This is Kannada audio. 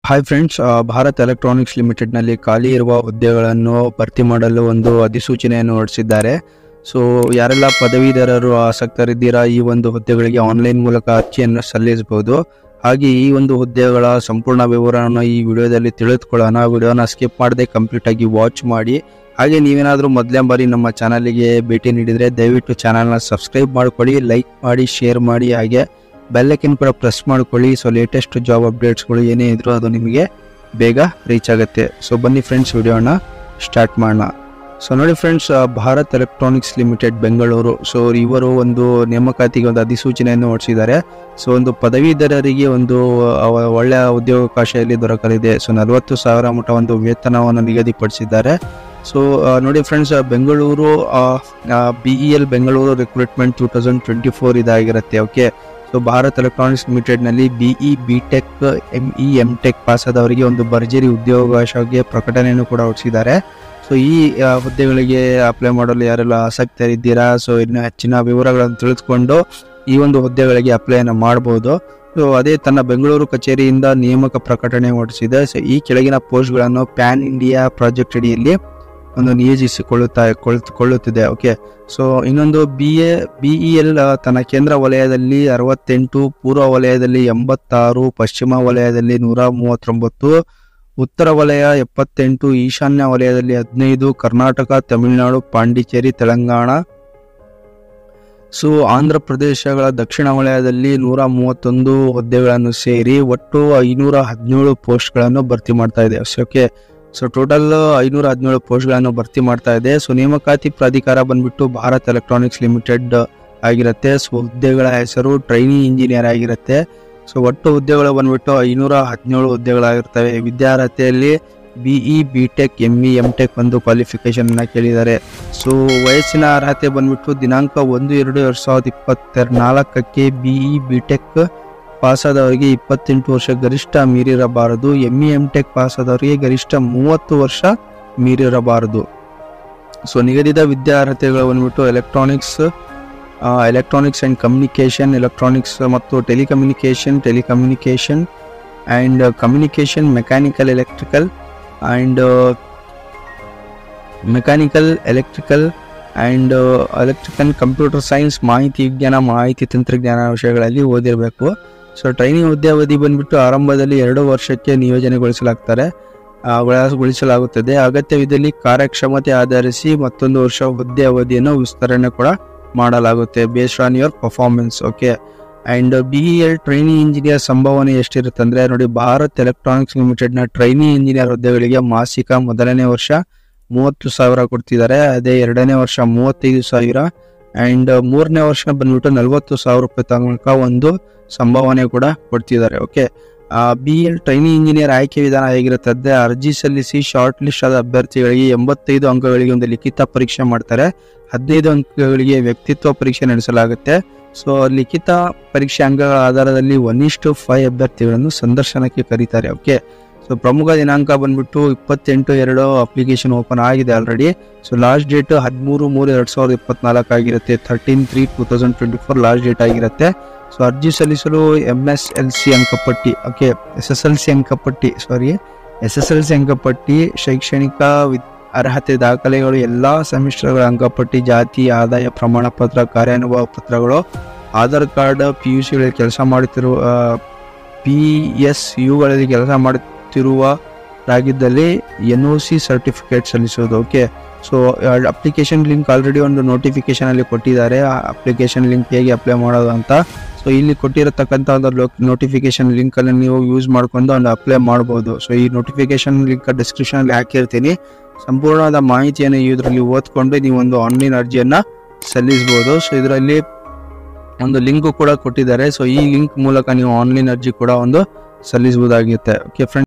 ಹಾಯ್ ಫ್ರೆಂಡ್ಸ್ ಭಾರತ್ ಎಲೆಕ್ಟ್ರಾನಿಕ್ಸ್ ಲಿಮಿಟೆಡ್ನಲ್ಲಿ ಖಾಲಿ ಇರುವ ಹುದ್ದೆಗಳನ್ನು ಭರ್ತಿ ಮಾಡಲು ಒಂದು ಅಧಿಸೂಚನೆಯನ್ನು ಹೊರಡಿಸಿದ್ದಾರೆ ಸೊ ಯಾರೆಲ್ಲ ಪದವೀಧರರು ಆಸಕ್ತರಿದ್ದೀರಾ ಈ ಒಂದು ಹುದ್ದೆಗಳಿಗೆ ಆನ್ಲೈನ್ ಮೂಲಕ ಅರ್ಜಿಯನ್ನು ಸಲ್ಲಿಸಬಹುದು ಹಾಗೆ ಈ ಒಂದು ಹುದ್ದೆಗಳ ಸಂಪೂರ್ಣ ವಿವರವನ್ನು ಈ ವಿಡಿಯೋದಲ್ಲಿ ತಿಳಿದುಕೊಳ್ಳೋಣ ವಿಡಿಯೋನ ಸ್ಕಿಪ್ ಮಾಡದೆ ಕಂಪ್ಲೀಟ್ ಆಗಿ ವಾಚ್ ಮಾಡಿ ಹಾಗೆ ನೀವೇನಾದರೂ ಮೊದಲೇ ಬಾರಿ ನಮ್ಮ ಚಾನಲ್ಗೆ ಭೇಟಿ ನೀಡಿದರೆ ದಯವಿಟ್ಟು ಚಾನಲ್ನ ಸಬ್ಸ್ಕ್ರೈಬ್ ಮಾಡ್ಕೊಳ್ಳಿ ಲೈಕ್ ಮಾಡಿ ಶೇರ್ ಮಾಡಿ ಹಾಗೆ ಬೆಲ್ಲೈಕನ್ ಕೂಡ ಪ್ರೆಸ್ ಮಾಡ್ಕೊಳ್ಳಿ ಸೊ ಲೇಟೆಸ್ಟ್ ಜಾಬ್ ಅಪ್ಡೇಟ್ಸ್ಗಳು ಏನೇ ಇದ್ರೂ ಅದು ನಿಮಗೆ ಬೇಗ ರೀಚ್ ಆಗುತ್ತೆ ಸೊ ಬನ್ನಿ ಫ್ರೆಂಡ್ಸ್ ವಿಡಿಯೋನ ಸ್ಟಾರ್ಟ್ ಮಾಡೋಣ ಸೊ ನೋಡಿ friends Bharat electronics limited Bengaluru so ಇವರು ಒಂದು ನೇಮಕಾತಿಗೆ ಒಂದು ಅಧಿಸೂಚನೆಯನ್ನು ಹೊರಡಿಸಿದ್ದಾರೆ ಸೊ ಒಂದು ಪದವೀಧರರಿಗೆ ಒಂದು ಅವ- ಒಳ್ಳೆಯ ಉದ್ಯೋಗಾವಕಾಶ ಇಲ್ಲಿ ದೊರಕಲಿದೆ ಸೊ ನಲವತ್ತು ಸಾವಿರ ಮಟ್ಟ ಒಂದು ವೇತನವನ್ನು ನಿಗದಿಪಡಿಸಿದ್ದಾರೆ ಸೊ ನೋಡಿ friends Bengaluru B E L Bengaluru recruitment two thousand twenty four ಇದಾಗಿರುತ್ತೆ ಓಕೆ ಸೊ ಭಾರತ್ ಎಲೆಕ್ಟ್ರಾನಿಕ್ಸ್ ಲಿಮಿಟೆಡ್ನಲ್ಲಿ B E B tech M E M tech pass ಆದವರಿಗೆ ಒಂದು ಭರ್ಜರಿ ಉದ್ಯೋಗಾವಕಾಶಕ್ಕೆ ಪ್ರಕಟಣೆಯನ್ನು ಕೂಡ ಹೊರಡಿಸಿದ್ದಾರೆ ಸೊ ಈ ಆ, ಹುದ್ದೆಗಳಿಗೆ ಅಪ್ಲೈ ಮಾಡಲು ಯಾರೆಲ್ಲ ಆಸಕ್ತರಿದ್ದೀರಾ ಸೊ ಇನ್ನು ಹೆಚ್ಚಿನ ವಿವರಗಳನ್ನು ತಿಳಿದುಕೊಂಡು ಈ ಒಂದು ಹುದ್ದೆಗಳಿಗೆ ಅಪ್ಲೈಯನ್ನು ಮಾಡಬಹುದು ಸೊ ಅದೇ ತನ್ನ ಬೆಂಗಳೂರು ಕಚೇರಿಯಿಂದ ನೇಮಕ ಪ್ರಕಟಣೆ ಹೊರಡಿಸಿದೆ ಸೊ ಈ ಕೆಳಗಿನ ಪೋಸ್ಟ್ಗಳನ್ನು ಪ್ಯಾನ್ ಇಂಡಿಯಾ ಪ್ರಾಜೆಕ್ಟ್ ಅಡಿಯಲ್ಲಿ ಒಂದು ನಿಯೋಜಿಸಿಕೊಳ್ಳುತ್ತಾ ಕೊಳ್ಳು- ಕೊಳ್ಳುತ್ತಿದೆ ಓಕೆ ಸೊ ಇನ್ನೊಂದು B A B E L ತನ್ನ ಕೇಂದ್ರ ವಲಯದಲ್ಲಿ ಅರವತ್ತೆಂಟು ಪೂರ್ವ ವಲಯದಲ್ಲಿ ಎಂಬತ್ತಾರು ಪಶ್ಚಿಮ ವಲಯದಲ್ಲಿ ನೂರ ಮೂವತ್ತೊಂಬತ್ತು ಉತ್ತರ ವಲಯ ಎಪ್ಪತ್ತೆಂಟು ಈಶಾನ್ಯ ವಲಯದಲ್ಲಿ ಹದಿನೈದು ಕರ್ನಾಟಕ ತಮಿಳುನಾಡು ಪಾಂಡಿಚೇರಿ ತೆಲಂಗಾಣ ಸೊ ಆಂಧ್ರ ಪ್ರದೇಶಗಳ ದಕ್ಷಿಣ ವಲಯದಲ್ಲಿ ನೂರ ಮೂವತ್ತೊಂದು ಹುದ್ದೆಗಳನ್ನು ಸೇರಿ ಒಟ್ಟು ಐನೂರ ಹದಿನೇಳು ಪೋಸ್ಟ್ಗಳನ್ನು ಭರ್ತಿ ಮಾಡ್ತಾ ಇದೆ ಓಕೆ ಸೊ ಟೋಟಲ್ ಐನೂರ ಹದಿನೇಳು ಪೋಸ್ಟ್ಗಳನ್ನು ಭರ್ತಿ ಮಾಡ್ತಾ ಇದೆ ಸೊ ನೇಮಕಾತಿ ಪ್ರಾಧಿಕಾರ ಬಂದ್ಬಿಟ್ಟು ಭಾರತ್ ಎಲೆಕ್ಟ್ರಾನಿಕ್ಸ್ ಲಿಮಿಟೆಡ್ ಆಗಿರುತ್ತೆ ಸೊ ಹುದ್ದೆಗಳ ಹೆಸರು ಟ್ರೈನಿ ಇಂಜಿನಿಯರ್ ಆಗಿರುತ್ತೆ ಸೊ ಒಟ್ಟು ಹುದ್ದೆಗಳು ಬಂದ್ಬಿಟ್ಟು ಐನೂರ ಹದಿನೇಳು ಹುದ್ದೆಗಳಾಗಿರ್ತವೆ ವಿದ್ಯಾರ್ಹತೆಯಲ್ಲಿ B E B tech M E M tech ಒಂದು ಕ್ವಾಲಿಫಿಕೇಶನ್ ಅನ್ನ ಕೇಳಿದ್ದಾರೆ ಸೊ ವಯಸ್ಸಿನ ಅರ್ಹತೆ ಬಂದ್ಬಿಟ್ಟು ದಿನಾಂಕ ಒಂದು ಎರಡು ಎರಡ್ ಸಾವಿರದ ಇಪ್ಪತ್ತ ನಾಲ್ಕಕ್ಕೆ ಬಿಇ ಬಿ ಟೆಕ್ ಪಾಸ್ ಆದವರಿಗೆ ಇಪ್ಪತ್ತೆಂಟು ವರ್ಷ ಗರಿಷ್ಠ ಮೀರಿರಬಾರದು M E M tech pass ಆದವರಿಗೆ ಗರಿಷ್ಠ ಮೂವತ್ತು ವರ್ಷ ಮೀರಿರಬಾರದು ಸೊ ನಿಗದಿತ ವಿದ್ಯಾರ್ಹತೆಗಳು ಬಂದ್ಬಿಟ್ಟು electronics electronics and communication electronics ಮತ್ತು telecommunication telecommunication and communication mechanical electrical and mechanical electrical and electrical computer science ಮಾಹಿತಿ ವಿಜ್ಞಾನ ಮಾಹಿತಿ ತಂತ್ರಜ್ಞಾನ ವಿಷಯಗಳಲ್ಲಿ ಓದಿರಬೇಕು ಸೊ ಟ್ರೈನಿಂಗ್ ಹುದ್ದೆಯವಧಿ ಬಂದ್ಬಿಟ್ಟು ಆರಂಭದಲ್ಲಿ ಎರಡು ವರ್ಷಕ್ಕೆ ನಿಯೋಜನೆಗೊಳಿಸಲಾಗ್ತಾರೆ ಆ, ಗೊಳ- ಗೊಳಿಸಲಾಗುತ್ತದೆ ಅಗತ್ಯವಿದ್ದಲ್ಲಿ ಕಾರ್ಯಕ್ಷಮತೆ ಆಧರಿಸಿ ಮತ್ತೊಂದು ವರ್ಷ ಹುದ್ದೆ ಅವಧಿಯನ್ನು ವಿಸ್ತರಣೆ ಕೂಡ ಮಾಡಲಾಗುತ್ತೆ based on your performance okay and B L training engineer ಸಂಭಾವನೆ ಎಷ್ಟಿರುತ್ತೆ ಅಂದ್ರೆ ನೋಡಿ ಭಾರತ್ ಎಲೆಕ್ಟ್ರಾನಿಕ್ಸ್ ಲಿಮಿಟೆಡ್ ನ ಟ್ರೈನಿಂಗ್ ಇಂಜಿನಿಯರ್ ಹುದ್ದೆಗಳಿಗೆ ಮಾಸಿಕ ಮೊದಲನೇ ವರ್ಷ ಮೂವತ್ತು ಸಾವಿರ ಕೊಡ್ತಿದ್ದಾರೆ ಅದೇ ಎರಡನೇ ವರ್ಷ ಮೂವತ್ತೈದು ಸಾವಿರ ಅಂಡ್ ಮೂರನೇ ವರ್ಷ ಬಂದ್ಬಿಟ್ಟು ನಲವತ್ತು ಸಾವಿರ ರೂಪಾಯಿ ತನಕ ಒಂದು ಸಂಭಾವನೆ ಕೂಡ ಕೊಡ್ತಿದ್ದಾರೆ okay B L training engineer ಆಯ್ಕೆ ವಿಧಾನ ಹೇಗಿರುತ್ತದೆ ಅರ್ಜಿ ಸಲ್ಲಿಸಿ ಶಾರ್ಟ್ ಲಿಸ್ಟ್ ಆದ ಅಭ್ಯರ್ಥಿಗಳಿಗೆ ಎಂಬತ್ತೈದು ಅಂಕಗಳಿಗೆ ಒಂದು ಲಿಖಿತ ಪರೀಕ್ಷೆ ಮಾಡ್ತಾರೆ ಹದಿನೈದು ಅಂಕಗಳಿಗೆ ವ್ಯಕ್ತಿತ್ವ ಪರೀಕ್ಷೆ ನಡೆಸಲಾಗುತ್ತೆ ಸೊ ಲಿಖಿತ ಪರೀಕ್ಷೆ ಅಂಕಗಳ ಆಧಾರದಲ್ಲಿ ಒನ್ ಇಷ್ಟು ಫೈವ್ ಅಭ್ಯರ್ಥಿಗಳನ್ನು ಸಂದರ್ಶನಕ್ಕೆ ಕರೀತಾರೆ ಓಕೆ ಸೊ ಪ್ರಮುಖ ದಿನಾಂಕ ಬಂದ್ಬಿಟ್ಟು ಇಪ್ಪತ್ತೆಂಟು ಎರಡು ಅಪ್ಲಿಕೇಶನ್ ಓಪನ್ ಆಗಿದೆ ಆಲ್ರೆಡಿ ಸೊ ಲಾಸ್ಟ್ ಡೇಟ್ ಹದಿಮೂರು ಮೂರು ಎರಡು ಸಾವಿರದ ಇಪ್ಪತ್ನಾಲ್ಕು ಆಗಿರುತ್ತೆ thirteen three two thousand twenty four last date ಆಗಿರುತ್ತೆ ಸೊ ಅರ್ಜಿ ಸಲ್ಲಿಸಲು ಎಂ ಎಸ್ ಎಲ್ ಸಿ ಅಂಕಪಟ್ಟಿ okay S S L C ಅಂಕಪಟ್ಟಿ sorry S S L C ಅಂಕಪಟ್ಟಿ ಶೈಕ್ಷಣಿಕ ವಿದ್- ಅರ್ಹತೆ ದಾಖಲೆಗಳು ಎಲ್ಲಾ ಸೆಮಿಸ್ಟರ್ಗಳ ಅಂಕಪಟ್ಟಿ ಜಾತಿ ಆದಾಯ ಪ್ರಮಾಣ ಪತ್ರ ಕಾರ್ಯಾನುಭವ ಪತ್ರಗಳು ಆಧಾರ್ ಕಾರ್ಡ್ ಪಿ ಯು ಸಿಗಳಲ್ಲಿ ಕೆಲಸ ಮಾಡುತ್ತಿರುವ ಪಿ ಎಸ್ ಯುಗಳಲ್ಲಿ ಕೆಲಸ ಮಾಡುತ್ತಿರುವರಾಗಿದ್ದಲ್ಲಿ ಎನ್ ಒ ಸಿ ಸರ್ಟಿಫಿಕೇಟ್ ಸಲ್ಲಿಸೋದು okay so application link already ಒಂದು ನೋಟಿಫಿಕೇಶನ್ ಅಲ್ಲಿ ಕೊಟ್ಟಿದ್ದಾರೆ ಆ ಅಪ್ಲಿಕೇಶನ್ ಲಿಂಕ್ ಹೇಗೆ ಅಪ್ಲೈ ಮಾಡೋದು ಅಂತ ಸೊ ಇಲ್ಲಿ ಕೊಟ್ಟಿರತಕ್ಕಂಥ ಒಂದು ನೋಟಿಫಿಕೇಶನ್ ಲಿಂಕ್ ಅನ್ನು ನೀವು ಯೂಸ್ ಮಾಡ್ಕೊಂಡು ಒಂದು ಅಪ್ಲೈ ಮಾಡಬಹುದು ಸೊ ಈ ನೋಟಿಫಿಕೇಶನ್ ಲಿಂಕ್ ಡಿಸ್ಕ್ರಿಪ್ಷನ್ ಅಲ್ಲಿ ಹಾಕಿರ್ತೀನಿ ಸಂಪೂರ್ಣವಾದ ಮಾಹಿತಿಯನ್ನು ಇದರಲ್ಲಿ ಓದ್ಕೊಂಡು ನೀವು ಒಂದು ಆನ್ಲೈನ್ ಅರ್ಜಿಯನ್ನ ಸಲ್ಲಿಸಬಹುದು ಸೊ ಇದರಲ್ಲಿ ಒಂದು ಲಿಂಕ್ ಕೂಡ ಕೊಟ್ಟಿದ್ದಾರೆ ಸೊ ಈ ಲಿಂಕ್ ಮೂಲಕ ನೀವು ಆನ್ಲೈನ್ ಅರ್ಜಿ ಕೂಡ ಒಂದು ಸಲ್ಲಿಸಬಹುದಾಗಿರುತ್ತೆ ಓಕೆ ಫ್ರೆಂಡ್